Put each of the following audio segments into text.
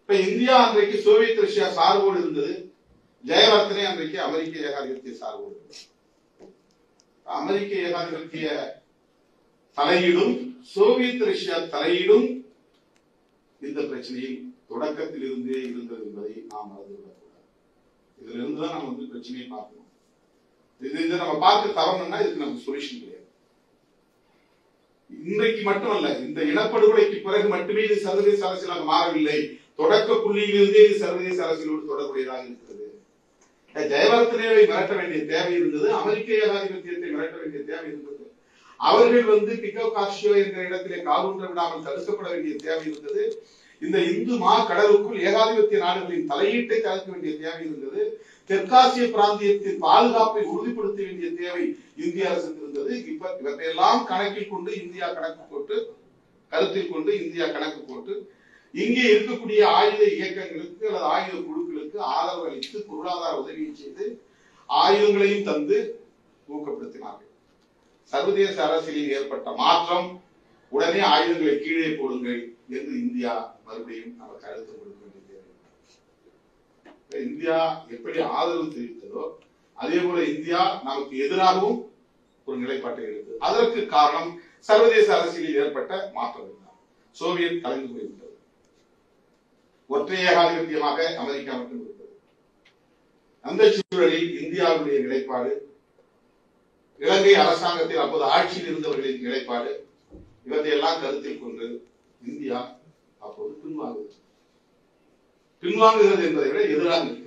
இப்ப இந்தியா அன்றைக்கு Soviet Russia சார்போடு இருந்தது ஜெயவர்த்தனே அன்றைக்கு அமெரிக்க ஏகாதிபத்திய சார்போடு இருந்தது அமெரிக்க ஏகாதிபத்திய தலையீடும் சோவியத் ரஷ்யா தலையீடும் இந்த பிரச்சனையில் தொடக்கத்தில் இருந்தே இருந்தது என்பதை நாம் மறந்துவிடக்கூடாது இதுல இருந்து தான் நம்ம வந்து பிரச்சனையை பார்க்கணும் இது இதை நம்ம பார்க்க தவறணும்னா இதுக்கு நமக்கு சொல்யூஷன் கிடையாது இன்றைக்கு மட்டுமல்ல இந்த இனப்படுகொலைக்கு பிறகு மட்டுமே இது சர்வதேச அரசியலாக மாறவில்லை தொடக்க புள்ளியிலிருந்தே இது சர்வதேச அரசியலோடு தொடர்புடையதாக இருக்கிறது ஜெயவர்த்தனேவை மிரட்ட வேண்டிய தேவை இருந்தது அமெரிக்க ஏகாதிபத்தியத்தை மிரட்ட வேண்டிய தேவை இருந்தது அவர்கள் வந்து பிகோ கார்ஷியோ என்ற இடத்திலே காலூன்ற விடாமல் தடுக்கப்பட வேண்டிய தேவை இருந்தது இந்த இந்து மா கடலுக்குள் ஏகாதிபத்திய நாடுகளின் தலையீட்டை தடுக்க வேண்டிய தேவை இருந்தது தெற்காசிய பிராந்தியத்தின் பாதுகாப்பை உறுதிப்படுத்த வேண்டிய தேவை இந்திய அரசுக்கு இருந்தது இப்ப இவற்றையெல்லாம் கணக்கில் கொண்டு இந்தியா கணக்கு போட்டு கருத்தில் கொண்டு இந்தியா கணக்கு போட்டு இங்கே இருக்கக்கூடிய ஆயுத இயக்கங்களுக்கு அல்லது ஆயுத குழுக்களுக்கு ஆதரவு அளித்து பொருளாதார உதவியை செய்து ஆயுதங்களையும் தந்து ஊக்கப்படுத்தினார்கள் சர்வதேச அரசியலில் ஏற்பட்ட மாற்றம் உடனே ஆயுதங்களை கீழே போடுங்கள் என்று இந்தியா மறுபடியும் நமக்கு அழுத்தம் கொடுக்க வேண்டியது இப்ப இந்தியா எப்படி ஆதரவு தெரிவித்ததோ அதே போல இந்தியா நமக்கு எதிராகவும் ஒரு நிலைப்பாட்டை எடுத்தது அதற்கு காரணம் சர்வதேச அரசியலில் ஏற்பட்ட மாற்றம் தான் சோவியத் கலைந்து போய்விட்டது ஒற்றை ஏகாதிபத்தியமாக அமெரிக்கா மட்டும் இருந்தது அந்த சூழலில் இந்தியாவுடைய நிலைப்பாடு இலங்கை அரசாங்கத்தில் அப்போது ஆட்சியில் இருந்தவர்களின் நிலைப்பாடு இவற்றையெல்லாம் கருத்தில் கொண்டு இந்தியா அப்போது பின்வாங்குகிறது பின்வாங்குகிறது என்பதை விட எதிராக இருக்கிறது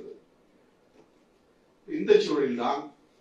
இந்த சூழலில் தான்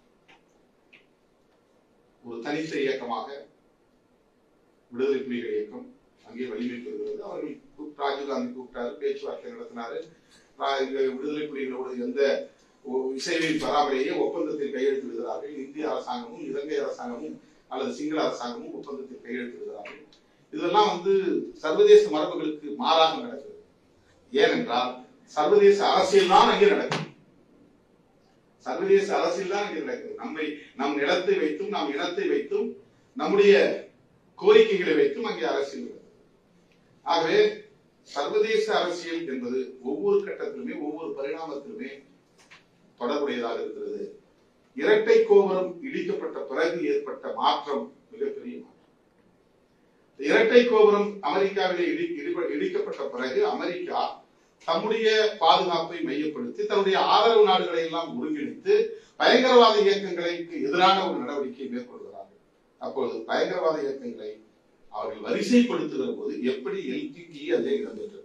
ஒரு தனித்த இயக்கமாக விடுதலை புலிகள் இயக்கம் அங்கே வலிமை பெறுகிறது அவர்கள் கூப்~ ராஜீவ்காந்தி கூப்பிட்டாரு பேச்சுவார்த்தை நடத்தினாரு ரா- இங்க விடுதலை புலிகளோடு எந்த ஒ- இசைவை பெறாமலேயே ஒப்பந்தத்தில் கையெழுத்திடுகிறார்கள் இந்திய அரசாங்கமும் இலங்கை அரசாங்கமும் அல்லது சிங்கள அரசாங்கமும் ஒப்பந்தத்தில் கையெழுத்திடுகிறார்கள் இதெல்லாம் வந்து சர்வதேச மரபுகளுக்கு மாறாக நடக்கிறது ஏனென்றால் சர்வதேச அரசியல் தான் அங்கே நடக்குது சர்வதேச அரசியல் தான் அங்கே நடக்குது நம்மை நம் நிலத்தை வைத்தும் நம் இனத்தை வைத்தும் நம்முடைய கோரிக்கைகளை வைத்தும் அங்கே அரசியல் நடக்குது ஆகவே சர்வதேச அரசியல் என்பது ஒவ்வொரு கட்டத்திலுமே ஒவ்வொரு பரிணாமத்திலுமே தொடர்புடையதாக இருக்கிறது இரட்டை கோபுரம் இடிக்கப்பட்ட பிறகு ஏற்பட்ட மாற்றம் மிகப்பெரிய மாற்றம் இரட்டை கோபுரம் அமெரிக்காவிலே இடி- இடிப- இடிக்கப்பட்ட பிறகு அமெரிக்கா தம்முடைய பாதுகாப்பை மையப்படுத்தி தன்னுடைய ஆதரவு நாடுகளை எல்லாம் ஒருங்கிணைத்து பயங்கரவாத இயக்கங்களுக்கு எதிரான ஒரு நடவடிக்கையை மேற்கொள்கிறார்கள் அப்பொழுது பயங்கரவாத இயக்கங்களை அவர்கள் வரிசைப்படுத்துகிற போது எப்படி எல்டிடி அதிலே இடம்பெற்றது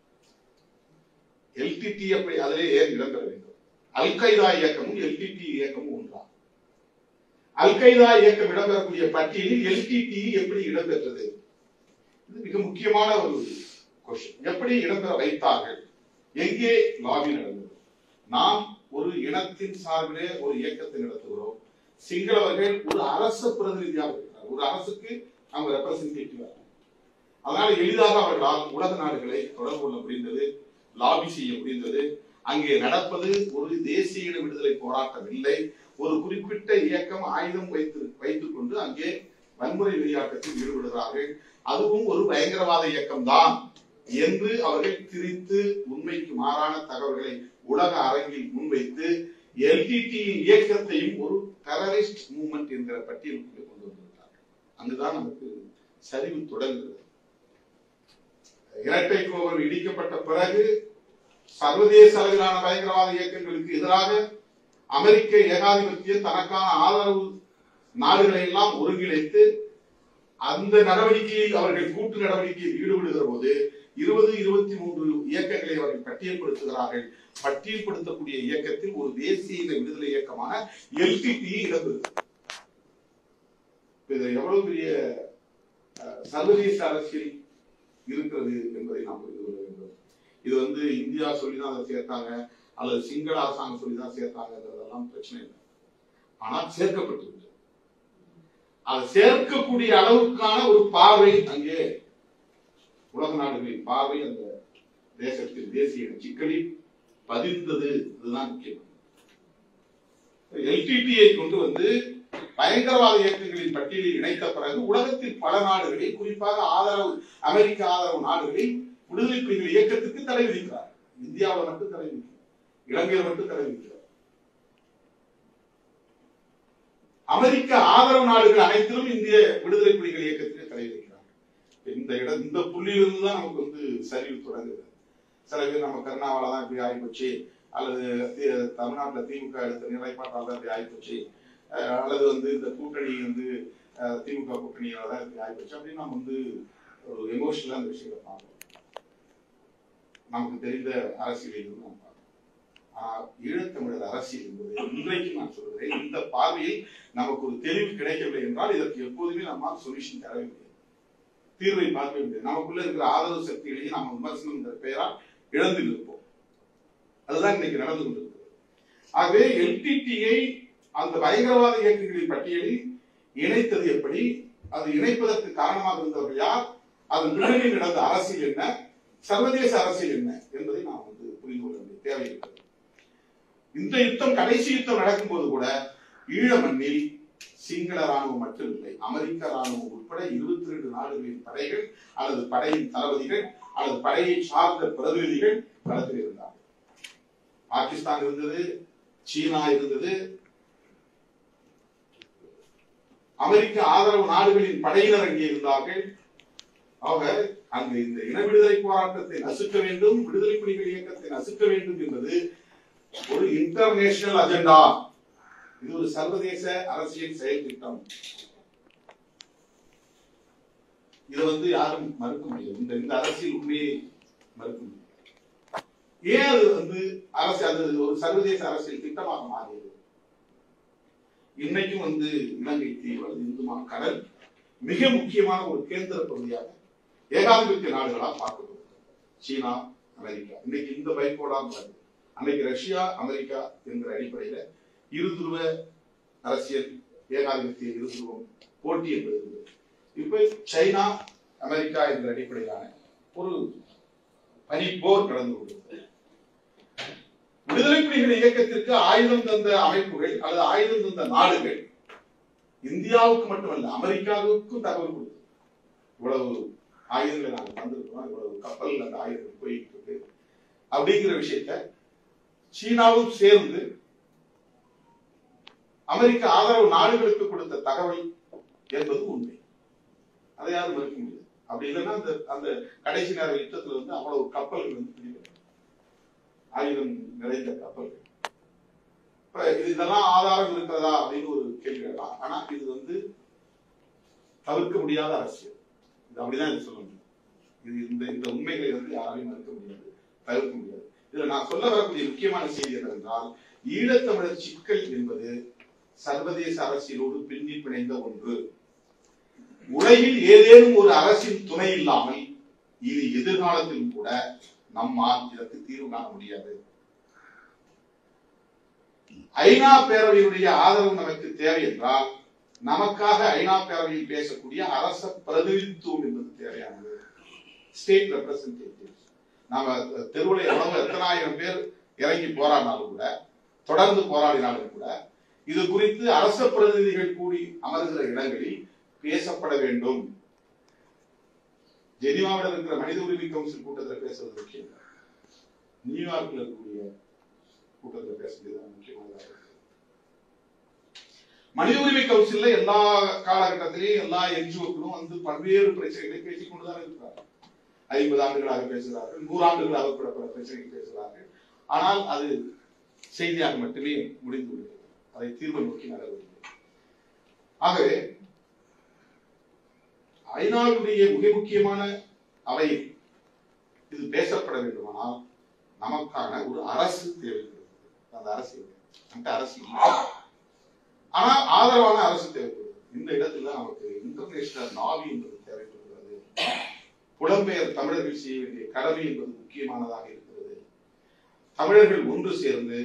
எல்டிடி அப்படி அதிலே ஏன் இடம்பெற வேண்டும் அல் கைதா இயக்கமும் எல்டிடி இயக்கமும் ஒன்றா அல் கைதா இயக்கம் இடம்பெறக்கூடிய பட்டியலில் எல்டிடி எப்படி இடம்பெற்றது இது மிக முக்கியமான ஒரு கொஸ்டின் எப்படி இடம்பெற வைத்தார்கள் எங்கே லாபி நடந்தது நாம் ஒரு இனத்தின் சார்பிலே ஒரு இயக்கத்தை நடத்துகிறோம் சிங்களவர்கள் ஒரு அரசு பிரதிநிதியாக இருக்கிறார் ஒரு அரசுக்கு அவங்க ரெப்ரசன்டேட்டிவ் அதனால எளிதாக அவர்களால் உலக நாடுகளை தொடர்பு கொள்ள முடிந்தது லாபி செய்ய முடிந்தது அங்கே நடப்பது ஒரு தேசிய இன விடுதலை போராட்டம் இல்லை ஒரு குறிப்பிட்ட இயக்கம் ஆயுதம் வைத்து வைத்துக் கொண்டு அங்கே வன்முறை விளையாட்டத்தில் ஈடுபடுகிறார்கள் அதுவும் ஒரு பயங்கரவாத இயக்கம் தான் என்று அவர்கள் திரித்து உண்மைக்கு மாறான தகவல்களை உலக அரங்கில் முன்வைத்து எல்டிடி இயக்கத்தையும் ஒரு டெரரிஸ்ட் மூவ்மெண்ட் என்கிற பட்டியலுக்குள்ளே கொண்டு வந்திருக்கிறார்கள் அங்குதான் நமக்கு சரிவு தொடங்குகிறது இரட்டை கோபுரம் இடிக்கப்பட்ட பிறகு சர்வதேச அளவிலான பயங்கரவாத இயக்கங்களுக்கு எதிராக அமெரிக்க ஏகாதிபத்தியம் தனக்கான ஆதரவு நாடுகளை எல்லாம் ஒருங்கிணைத்து அந்த நடவடிக்கையில் அவர்கள் கூட்டு நடவடிக்கையில் ஈடுபடுகிற போது இருபது இருபத்தி மூன்று இயக்கங்களை அவர்கள் பட்டியல்படுத்துகிறார்கள் பட்டியல்படுத்தக்கூடிய இயக்கத்தில் ஒரு தேசிய இன விடுதலை இயக்கமான எல்டிடி இடம்பெறுகிறது இது எவ்வளவு பெரிய அஹ், சர்வதேச அரசியல் இருக்கிறது என்பதை நாம் புரிந்து கொள்ள வேண்டும் இது வந்து இந்தியா சொல்லிதான் அதை சேர்த்தாங்க அல்லது சிங்கள அரசாங்கம் சொல்லிதான் சேர்த்தாங்கன்றதெல்லாம் பிரச்சனை இல்லை ஆனால் சேர்க்கப்பட்டிருக்கு அதை சேர்க்கக்கூடிய அளவுக்கான ஒரு பார்வை அங்கே உலக நாடுகளின் பார்வை அந்த தேசத்தில் தேசிய சிக்கலில் பதிந்தது அதுதான் முக்கியம் எல்டிடியை கொண்டு வந்து பயங்கரவாத இயக்கங்களின் பட்டியலில் இணைத்த பிறகு உலகத்தில் பல நாடுகளில் குறிப்பாக ஆதரவு அமெரிக்க ஆதரவு நாடுகளில் விடுதலை புலிகள் இயக்கத்துக்கு தடை விதிக்கிறார் இந்தியாவில் மட்டும் தடை விதிக்கிறார் இலங்கையில் மட்டும் தடை விதிக்கிறார் அமெரிக்க ஆதரவு நாடுகள் அனைத்திலும் இந்திய விடுதலை புலிகள் இயக்கத்திற்கு தடை விதிக்கிறார் இந்த இடம் இந்த புள்ளியிலிருந்து தான் நமக்கு வந்து சரிவு தொடங்குது சில பேர் நம்ம கருணாவால தான் இப்படி ஆகிப்போச்சு அல்லது தி- தமிழ்நாட்டுல திமுக எடுத்த நிலைப்பாட்டால் தான் இப்படி ஆகிப்போச்சு அஹ் அல்லது வந்து இந்த கூட்டணி வந்து அஹ், திமுக கூட்டணியால தான் இப்படி ஆகிப்போச்சு அப்படின்னு நம்ம வந்து ஒரு எமோஷனலா அந்த விஷயத்தை பார்க்கணும் நமக்கு தெரிந்த அரசியலில் இருந்து நாம் பார்க்கணும் ஆனா ஈழத்தமிழர் அரசியல் என்பது இன்றைக்கு நான் சொல்கிறேன் இந்த பார்வையில் நமக்கு ஒரு தெளிவு கிடைக்கவில்லை என்றால் இதற்கு எப்போதுமே நம்மால் சொல்யூஷன் தரவே முடியாது தீர்வை பார்க்க முடியாது நமக்குள்ள இருக்கிற ஆதரவு சக்திகளையும் நாம் விமர்சனம் என்ற பெயரால் இழந்து நிற்போம் அதுதான் இன்னைக்கு நடந்து கொண்டிருக்கிறது ஆகவே எல்டிடியை அந்த பயங்கரவாத இயக்கங்களின் பட்டியலில் இணைத்தது எப்படி அது இணைப்பதற்கு காரணமாக இருந்தவர்கள் யார் அதன் பின்னணியில் நடந்த அரசியல் என்ன சர்வதேச அரசியல் என்ன என்பதை நாம் வந்து புரிந்து கொள்ள வேண்டிய தேவை இருக்கிறது இந்த யுத்தம் கடைசி யுத்தம் நடக்கும்போது கூட ஈழ மண்ணில் சிங்கள ராணுவம் மட்டுமில்லை அமெரிக்க ராணுவம் உட்பட இருபத்தி ரெண்டு நாடுகளின் படைகள் அல்லது படையின் தளபதிகள் அல்லது படையை சார்ந்த பிரதிநிதிகள் களத்தில் இருந்தார்கள் பாகிஸ்தான் இருந்தது சீனா இருந்தது அமெரிக்க ஆதரவு நாடுகளின் படையினர் அங்கே இருந்தார்கள் ஆக அங்கு இந்த இன விடுதலை போராட்டத்தை நசுக்க வேண்டும் விடுதலை புலிகள் இயக்கத்தை நசுக்க வேண்டும் என்பது ஒரு இன்டர்நேஷனல் அஜெண்டா இது ஒரு சர்வதேச அரசியல் செயல் திட்டம் இதை வந்து யாரும் மறுக்க முடியாது இந்த இந்த அரசியல் உண்மையை மறுக்க முடியாது ஏன் அது வந்து அரசு அது ஒரு சர்வதேச அரசியல் திட்டமாக மாறியது இன்னைக்கும் வந்து இலங்கை தீவு அல்லது இந்துமா கடல் மிக முக்கியமான ஒரு கேந்திர பகுதியாக ஏகாதிபத்திய நாடுகளாக பார்க்கப்படுது சீனா அமெரிக்கா இன்னைக்கு இந்த பைப்போடா வருது அன்னைக்கு ரஷ்யா அமெரிக்கா என்கிற அடிப்படையில இருதுருவ அரசியல் ஏகாதிபத்திய இருதுருவம் போட்டி என்பது இருந்தது இப்ப சைனா அமெரிக்கா என்ற அடிப்படையிலான ஒரு பனிப்போர் கடந்து கொண்டிருக்கிறது விடுதலை புலிகள் இயக்கத்திற்கு ஆயுதம் தந்த அமைப்புகள் அல்லது ஆயுதம் தந்த நாடுகள் இந்தியாவுக்கு மட்டுமல்ல அமெரிக்காவுக்கும் தகவல் கொடுத்தது இவ்வளவு ஆயுதங்களை நாங்கள் தந்திருக்கிறோம் இவ்வளவு கப்பல் அந்த ஆயுதங்கள் போயிட்டு இருக்கு அப்படிங்கிற விஷயத்த சீனாவும் சேர்ந்து அமெரிக்க ஆதரவு நாடுகளுக்கு கொடுத்த தகவல் என்பது உண்மை அதை யாரும் மறுக்க முடியாது அப்படி இல்லைன்னா அந்த அந்த கடைசி நேர யுத்தத்துல வந்து அவ்வளவு கப்பல்கள் வந்து பிடிபடும் ஆயுதம் நிறைந்த கப்பல்கள் இப்ப இது இதெல்லாம் ஆதாரம் இருக்கிறதா அப்படின்னு ஒரு கேள்வி கேட்கலாம் ஆனா இது வந்து தவிர்க்க முடியாத அரசியல் இது அப்படிதான் இது சொல்ல முடியும் இது இந்த இந்த உண்மைகளை வந்து யாராலையும் மறுக்க முடியாது தவிர்க்க முடியாது இதுல நான் சொல்ல வரக்கூடிய முக்கியமான செய்தி என்னவென்றால் ஈழத்தமிழர் சிக்கல் என்பது சர்வதேச அரசியலோடு பின்னி பிணைந்த ஒன்று உலகில் ஏதேனும் ஒரு அரசின் துணை இல்லாமல் இது எதிர்காலத்திலும் கூட நம்மால் இதற்கு தீர்வு காண முடியாது ஐநா பேரவையினுடைய ஆதரவு நமக்கு தேவை என்றால் நமக்காக ஐநா பேரவையில் பேசக்கூடிய அரச பிரதிநிதித்துவம் என்பது தேவையானது ஸ்டேட் ரெப்ரசன்டேட்டிவ் நாம தெருவில் எவ்வளவு எத்தனாயிரம் பேர் இறங்கி போராடினாலும் கூட தொடர்ந்து போராடினாலும் கூட இது குறித்து அரச பிரதிநிதிகள் கூடி அமர்கிற இடங்களில் பேசப்பட வேண்டும் ஜெனிவாவில் இருக்கிற மனித உரிமை கவுன்சில் கூட்டத்தில் பேசுறது முக்கியம் இல்ல. நியூயார்க்ல இருக்கக்கூடிய கூட்டத்தில் பேச வேண்டியது முக்கியமானதாக இருக்கு மனித உரிமை கவுன்சில்ல எல்லா காலகட்டத்திலையும் எல்லா என்ஜிஓக்களும் வந்து பல்வேறு பிரச்சனைகளை பேசிக் கொண்டுதான் இருக்கிறார்கள் ஐம்பது ஆண்டுகளாக பேசுகிறார்கள் நூறு ஆண்டுகளாக கூட பல பிரச்சனைகள் பேசுகிறார்கள் ஆனால் அது செய்தியாக மட்டுமே முடிந்து விடுகிறது அதை தீர்வு நோக்கி நகரவில்லை ஆகவே ஐநாவுடைய மிக முக்கியமான அவையில் இது பேசப்பட வேண்டுமானால் நமக்கான ஒரு அரசு தேவைப்படுகிறது அந்த அரசு இல்லை. அந்த அரசு இல்லை. ஆனா ஆதரவான அரசு தேவைப்படுது இந்த இடத்துல நமக்கு இன்டர்நேஷனல் நாவி என்பது தேவைப்படுகிறது புலம்பெயர் தமிழர்கள் செய்ய வேண்டிய கடமை என்பது முக்கியமானதாக இருக்கிறது தமிழர்கள் ஒன்று சேர்ந்து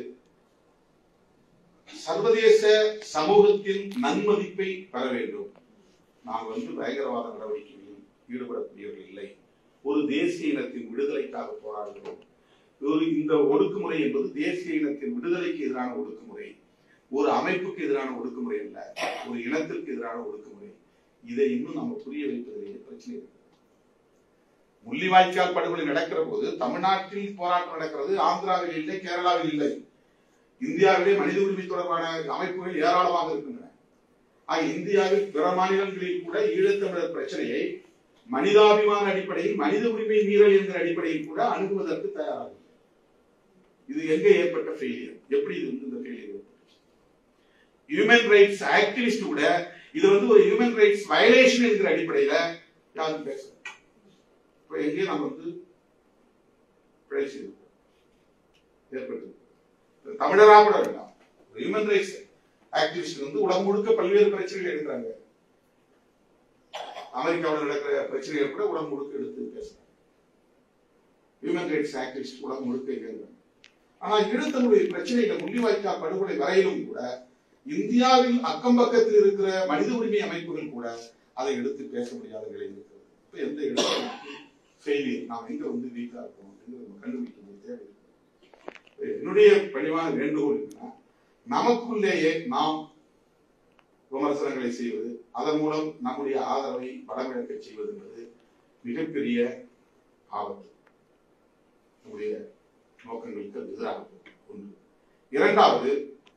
சர்வதேச சமூகத்தின் நன்மதிப்பை பெற வேண்டும் நாம் வந்து பயங்கரவாத நடவடிக்கைகளில் ஈடுபடக்கூடியவர்கள் இல்லை ஒரு தேசிய இனத்தின் விடுதலைக்காக போராடுகிறோம் ஒரு இந்த ஒடுக்குமுறை என்பது தேசிய இனத்தின் விடுதலைக்கு எதிரான ஒடுக்குமுறை ஒரு அமைப்புக்கு எதிரான ஒடுக்குமுறை அல்ல ஒரு இனத்திற்கு எதிரான ஒடுக்குமுறை இதை இன்னும் நம்ம புரிய வைப்பதிலேயே பிரச்சனை இருக்கு முள்ளிவாய்க்கால் படுகொலை நடக்கிற போது தமிழ்நாட்டில் போராட்டம் நடக்கிறது ஆந்திராவில் இல்லை கேரளாவில் இல்லை இந்தியாவிலே மனித உரிமை தொடர்பான அமைப்புகள் ஏராளமாக இருக்கின்றன ஆக இந்தியாவில் பிற மாநிலங்களில் கூட ஈழத்தமிழர் பிரச்சனையை மனிதாபிமான அடிப்படையில் மனித உரிமை மீறல் என்கிற அடிப்படையில் கூட அணுகுவதற்கு தயாராக இல்லை. இது எங்க ஏற்பட்ட ஃபெயிலியர் எப்படி இது வந்து இந்த ஃபெயிலியர் ஹியூமன் ரைட்ஸ் ஆக்டிவிஸ்ட் கூட இது வந்து ஒரு ஹியூமன் ரைட்ஸ் வயலேஷன் என்கிற அடிப்படையில யாரும் பேசல இப்ப எங்கேயும் நம்ம வந்து பிழை செய்திருக்கோம் ஏற்பட்டு தமிழரா கூட வேண்டாம் ஹியூமன் ரைட்ஸ் ஆக்டிவிஸ்ட் வந்து உலகம் முழுக்க பல்வேறு பிரச்சனைகள் எடுக்கிறாங்க அமெரிக்காவில் நடக்கிற பிரச்சனைகள் கூட உலகம் முழுக்க எடுத்து பேசுறாங்க ஹியூமன் ரைட்ஸ் ஆக்டிவிஸ்ட் உலகம் முழுக்க இயங்குறாங்க ஆனா ஈழத்தமிழுடைய பிரச்சனையில முள்ளிவாய்க்கால் படுகொலை வரையிலும் கூட இந்தியாவில் அக்கம் பக்கத்தில் இருக்கிற மனித உரிமை அமைப்புகள் கூட அதை எடுத்து பேச முடியாத நிலை இருக்கிறது இப்ப எந்த இடத்துக்கு ஃபெயிலியர் நாம் எங்க வந்து வீக்கா இருக்கோம் அப்படின்னு நம்ம கண்டுபிடிக்க வேண்டிய தேவை இருக்கு. என்னுடைய பணிவான வேண்டுகோள் என்னன்னா நமக்குள்ளேயே நாம் விமர்சனங்களை செய்வது அதன் மூலம் நம்முடைய ஆதரவை வடமிழக்க செய்வது என்பது மிகப்பெரிய ஆபத்து நம்முடைய நோக்கங்களுக்கு அது எதிராக போகும். ஒன்று இரண்டாவது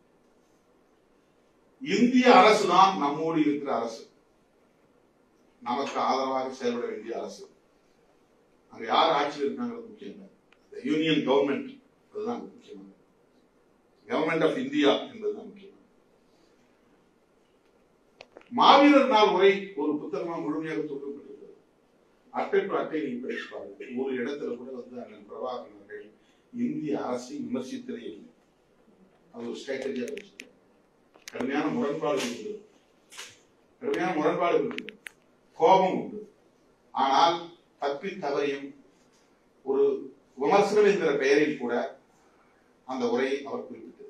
இந்திய அரசுதான் நம்மோடு இருக்கிற அரசு நமக்கு ஆதரவாக செயல்பட வேண்டிய அரசு அங்க யார் ஆட்சியில் இருக்காங்கிறது முக்கியம் இல்லை யூனியன் கவர்மெண்ட் அதுதான் அங்க முக்கியமானது கவர்மெண்ட் ஆஃப் இந்தியா என்பதுதான் முக்கியம் மாவீரர் நாள் உரை ஒரு புத்தகமா முழுமையாக தொகுக்கப்பட்டிருக்கிறது அட்டை டு அட்டை நீங்க படிச்சு பாருங்க ஒரு இடத்துல கூட வந்து அண்ணன் பிரபாகரன் அவர்கள் இந்திய அரசை விமர்சித்ததே இல்லை அது ஒரு ஸ்ட்ராட்டஜியா வச்சிருக்காங்க கடுமையான முரண்பாடுகள் உண்டு கடுமையான முரண்பாடுகள் உண்டு கோபம் உண்டு ஆனால் தப்பி தவறியும் ஒரு விமர்சனம் என்கிற பெயரில் கூட அந்த உரையை அவர் குறிப்பிட்டார்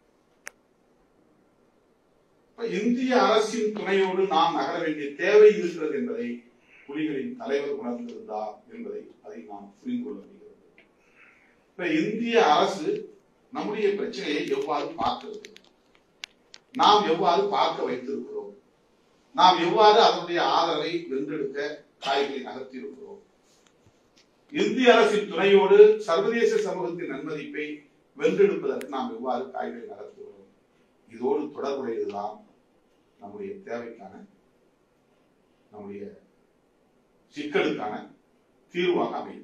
இப்ப இந்திய அரசின் துணையோடு நாம் நகர வேண்டிய தேவை இருக்கிறது என்பதை புலிகளின் தலைவர் உணர்ந்திருந்தார் என்பதை அதை நாம் புரிந்து கொள்ள முடிகிறது இப்ப இந்திய அரசு நம்முடைய பிரச்சனையை எவ்வாறு பார்க்கிறது நாம் எவ்வாறு பார்க்க வைத்திருக்கிறோம் நாம் எவ்வாறு அதனுடைய ஆதரவை வென்றெடுக்க காய்களை நகர்த்தி இருக்கிறோம் இந்திய அரசின் துணையோடு சர்வதேச சமூகத்தின் நன்மதிப்பை வென்றெடுப்பதற்கு நாம் எவ்வாறு காய்களை நகர்த்துகிறோம் இதோடு தொடர்புடையதுதான் நம்முடைய தேவைக்கான நம்முடைய சிக்கலுக்கான தீர்வாக அமையும்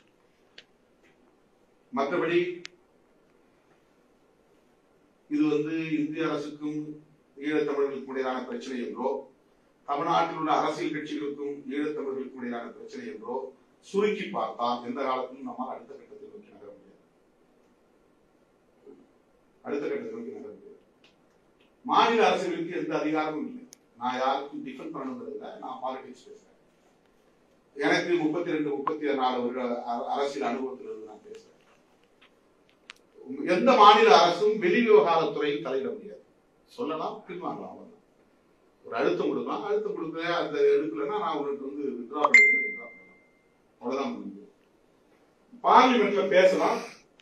மற்றபடி இது வந்து இந்திய அரசுக்கும் ஈழத்தமிழர்களுக்கும் இடையிலான பிரச்சனை என்றோ தமிழ்நாட்டில் உள்ள அரசியல் கட்சிகளுக்கும் ஈழத்தமிழர்களுக்கும் இடையிலான பிரச்சனை என்றோ சுருக்கி பார்த்தால் எந்த காலத்திலும் நம்மால் அடுத்த கட்டத்தை நோக்கி நகர முடியாது அடுத்த கட்டத்தை நோக்கி நகர முடியாது மாநில அரசுகளுக்கு எந்த அதிகாரமும் இல்லை நான் யாருக்கும் டிஃபெண்ட் பண்ணணுங்கிறதுல நான் பாலிடிக்ஸ் பேசுறேன் எனக்கு முப்பத்தி ரெண்டு முப்பத்தி நாலு வருட அ- அரசியல் அனுபவத்திலிருந்து நான் பேசுறேன் எந்த மாநில அரசும் வெளி விவகாரத்துறையில் தலையிட முடியாது சொல்லலாம் பின்வாங்கலாம் அவ்வளவுதான். ஒரு அழுத்தம் கொடுக்கலாம் அழுத்தம் கொடுக்க அந்த எடுக்கலைன்னா நான் உனக்கு வந்து வித்ரா பண்ணுறேன் வித்ரா பண்ணலாம் அவ்வளவுதான் முடியும் பார்லிமெண்ட்ல பேசலாம்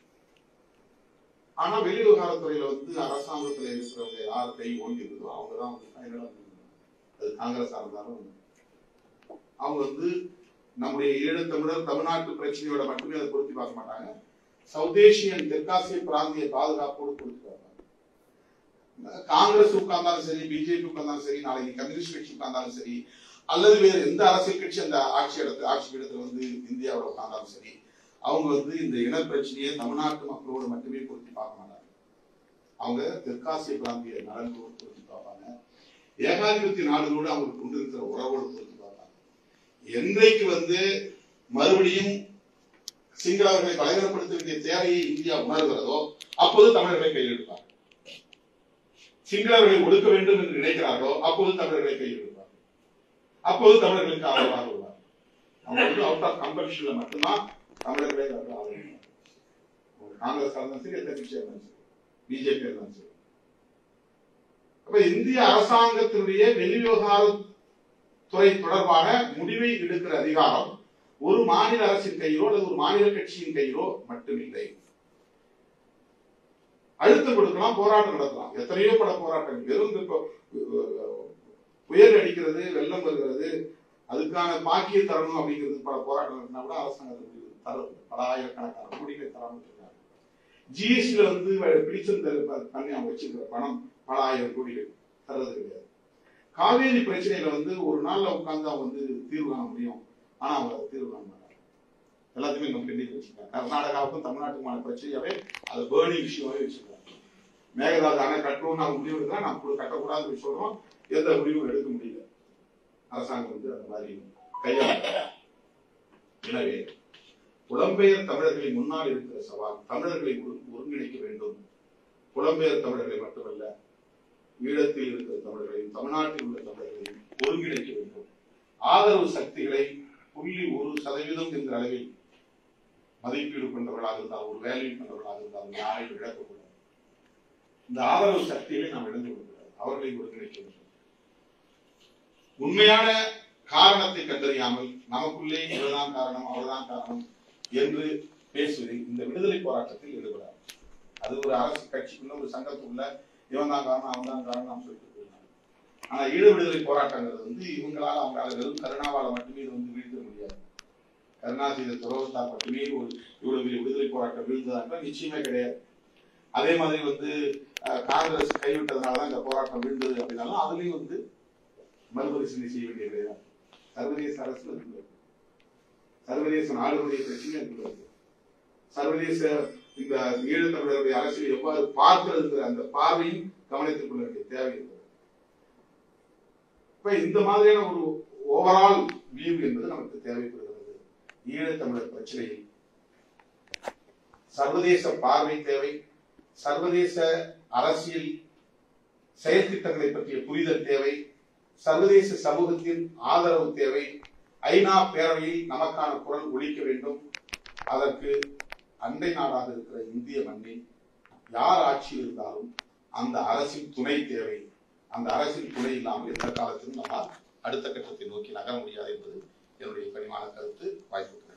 ஆனா வெளி விவகாரத்துறையில வந்து அரசாங்கத்துல இருக்கிறவங்க யார் கை ஓங்கிருந்தோ அவங்க தான் வந்து ஃபைனலா அது காங்கிரஸா இருந்தாலும் அவங்க வந்து நம்முடைய ஈழத்தமிழர் தமிழ்நாட்டு பிரச்சனையோட மட்டுமே அதை பொருத்தி பார்க்க மாட்டாங்க சவுத் ஏசியன் தெற்காசிய பிராந்திய பாதுகாப்போடு பொருத்தி பார்ப்பாங்க காங்கிரஸ் உட்கார்ந்தாலும் சரி பிஜேபி உட்கார்ந்தாலும் சரி நாளைக்கு கம்யூனிஸ்ட் கட்சி உட்கார்ந்தாலும் சரி அல்லது வேறு எந்த அரசியல் கட்சி அந்த ஆட்சி இடத்து ஆட்சி இடத்துல வந்து இந்தியாவோட உட்கார்ந்தாலும் சரி அவங்க வந்து இந்த இன பிரச்சனையை தமிழ்நாட்டு மக்களோடு மட்டுமே பொருத்தி பார்க்க மாட்டாங்க அவங்க தெற்காசிய பிராந்திய நலன்களோடு பொருத்தி பார்ப்பாங்க ஏகாதிபத்திய நாடுகளோடு அவங்க கொண்டிருக்கிற உறவோடு பொருத்தி பார்ப்பாங்க என்றைக்கு வந்து மறுபடியும் சிங்களவர்களை பலவீனப்படுத்த வேண்டிய தேவையை இந்தியா உணர்கிறதோ அப்போது தமிழர்களை கையில் எடுப்பார் சிங்களவர்களை ஒடுக்க வேண்டும் என்று நினைக்கிறார்களோ அப்போது தமிழர்களை கையில் எடுப்பார் அப்போது தமிழர்களுக்கு ஆதரவாக உள்ளார் அவங்க வந்து அவுட் ஆஃப் கம்பல்ஷன்ல மட்டும்தான் தமிழர்களை அவர்கள் ஆதரிக்கிறார் காங்கிரஸ் இருந்தாலும் சரி எந்த கட்சியா இருந்தாலும் சரி பிஜேபி இருந்தாலும் சரி அப்ப இந்திய அரசாங்கத்தினுடைய வெளிவிவகார துறை தொடர்பான முடிவை எடுக்கிற அதிகாரம் ஒரு மாநில அரசின் கையிலோ அல்லது ஒரு மாநில கட்சியின் கையிலோ மட்டுமில்லை அழுத்தம் கொடுக்கலாம் போராட்டம் நடத்தலாம் எத்தனையோ பல போராட்டங்கள் வெறும் இப்போ அஹ், புயல் அடிக்கிறது வெள்ளம் வருகிறது அதுக்கான பாக்கிய தரணும் அப்படிங்கிறது பல போராட்டம் இருந்தா கூட அரசாங்கம் அது முடிவு தரது பல ஆயிரக்கணக்கான கோடிகளை தராமல் இருக்காங்க ஜிஎஸ்டில வந்து பிடிச்சிருந்த பண்ணி அவங்க வச்சிருக்கிற பணம் பல ஆயிரம் கோடிகள் தர்றது கிடையாது காவேரி பிரச்சனையில வந்து ஒரு நாள்ல உட்கார்ந்து அவங்க வந்து தீர்வு காண முடியும் ஆனா அவங்க அதை தீர்வு காண மாட்டாங்க எல்லாத்தையுமே நம்ம பெண்டிங் வச்சிருக்காங்க கர்நாடகாவுக்கும் தமிழ்நாட்டுக்குமான பிரச்சனையாவே அது பேர்னிங் இஷ்யூவாவே வச்சிருக்காங்க மேகதாது அணை கட்டணும்னு அவங்க முடிவு எடுத்தா நம்ம கூட கட்டக்கூடாதுன்னு சொல்றோம் எந்த முடிவும் எடுக்க முடியல அரசாங்கம் வந்து அந்த மாதிரி கையாள எனவே புலம்பெயர் தமிழர்களை முன்னால் இருக்கிற சவால் தமிழர்களை ஒரு- ஒருங்கிணைக்க வேண்டும் புலம்பெயர் தமிழர்களை மட்டுமல்ல ஈழத்தில் இருக்கிற தமிழர்களையும் தமிழ்நாட்டில் உள்ள தமிழர்களையும் ஒருங்கிணைக்க வேண்டும் ஆதரவு சக்திகளை புள்ளி ஒரு சதவீதம் என்கிற அளவில் மதிப்பீடு கொண்டவர்களாக இருந்தால் ஒரு வேல்யூ கொண்டவர்களாக இருந்தால் யாரையும் இழக்கக்கூடாது இந்த ஆதரவு சக்திகளை நாம் இழந்து விடக்கூடாது அவர்களை ஒருங்கிணைக்க வேண்டும் உண்மையான காரணத்தை கண்டறியாமல் நமக்குள்ளே இவர்தான் காரணம் அவர்தான் காரணம் என்று பேசுவதில் இந்த விடுதலை போராட்டத்தில் ஈடுபடாது அது ஒரு அரசு கட்சிக்குள்ள ஒரு சங்கத்துக்குள்ள இவன் தான் காரணம் அவன் தான் காரணம் நாம் சொல்லிட்டு போயிடலாம் ஆனா ஈழ விடுதலை போராட்டங்கிறது வந்து இவங்களால அவங்களால வெறும் கருணாவால மட்டுமே இது வந்து வீழ்த்த முடியாது கருணா செய்த துரோகத்தால் மட்டுமே ஒரு இவ்வளவு பெரிய விடுதலை போராட்டம் வீழ்ந்ததாக நிச்சயமே கிடையாது அதே மாதிரி வந்து அஹ், காங்கிரஸ் கைவிட்டதுனால தான் இந்த போராட்டம் வீழ்ந்தது அப்படின்னாலும் அதுலயும் வந்து மறுபரிசீலனை செய்ய வேண்டிய கிடையாது சர்வதேச அரசு இருக்கிறது சர்வதேச நாடுகளுடைய பிரச்சனை இருக்கிறது சர்வதேச இந்த ஈழத்தமிழருடைய அரசியலை எவ்வாறு பார்க்கிறதுங்கிற அந்த பார்வையும் கவனித்துக் கொள்ள வேண்டிய தேவை இருக்கிறது இப்ப இந்த மாதிரியான ஒரு ஓவரால் வியூ என்பது நமக்கு தேவைப்படுகிறது ஈழத்தமிழர் பிரச்சனையில் சர்வதேச பார்வை தேவை சர்வதேச அரசியல் செயற்திட்டங்களை பற்றிய புரிதல் தேவை சர்வதேச சமூகத்தின் ஆதரவு தேவை ஐநா பேரவையில் நமக்கான குரல் ஒலிக்க வேண்டும் அதற்கு அண்டை நாடாக இருக்கிற இந்திய மண்ணில் யார் ஆட்சியில் இருந்தாலும் அந்த அரசின் துணை தேவை அந்த அரசின் துணை இல்லாமல் எந்த காலத்திலும் நம்மால் அடுத்த கட்டத்தை நோக்கி நகர முடியாது என்பது என்னுடைய பணிவான கருத்து வாய்ப்புக்கு நன்றி.